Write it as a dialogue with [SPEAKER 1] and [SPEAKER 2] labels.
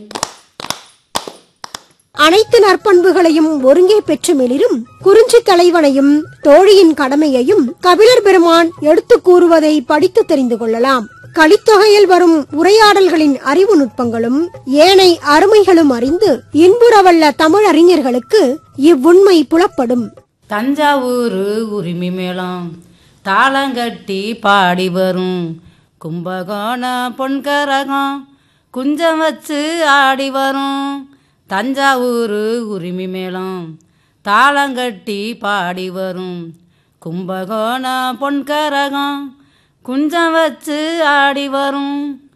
[SPEAKER 1] அனைத்து நற்பண்புகளையும் ஒருங்கே பெற்று மெளிரும் குறிஞ்சி தலைவனையும் தோழியின் கடமையையும் கபிலர் பெருமான் எடுத்துக் கூறுவதை படித்து தெரிந்து கொள்ளலாம் கலித்தொகையில் வரும் உரையாடல்களின் அறிவு நுட்பங்களும் ஏனை அருமைகளும் அறிந்து இன்புறவல்ல தமிழ் அறிஞர்களுக்கு இவ்வுண்மை புலப்படும்
[SPEAKER 2] தஞ்சாவூர் உரிமை மேளம் தாளங்கட்டி பாடி வரும் கும்பகோணம் பொன்கரகம் குஞ்சம் வச்சு ஆடி வரும் தஞ்சாவூர் உரிமை மேளம் தாளங்கட்டி பாடி வரும் கும்பகோணம் பொன்கரகம் குஞ்சம் வச்சு ஆடி வரும்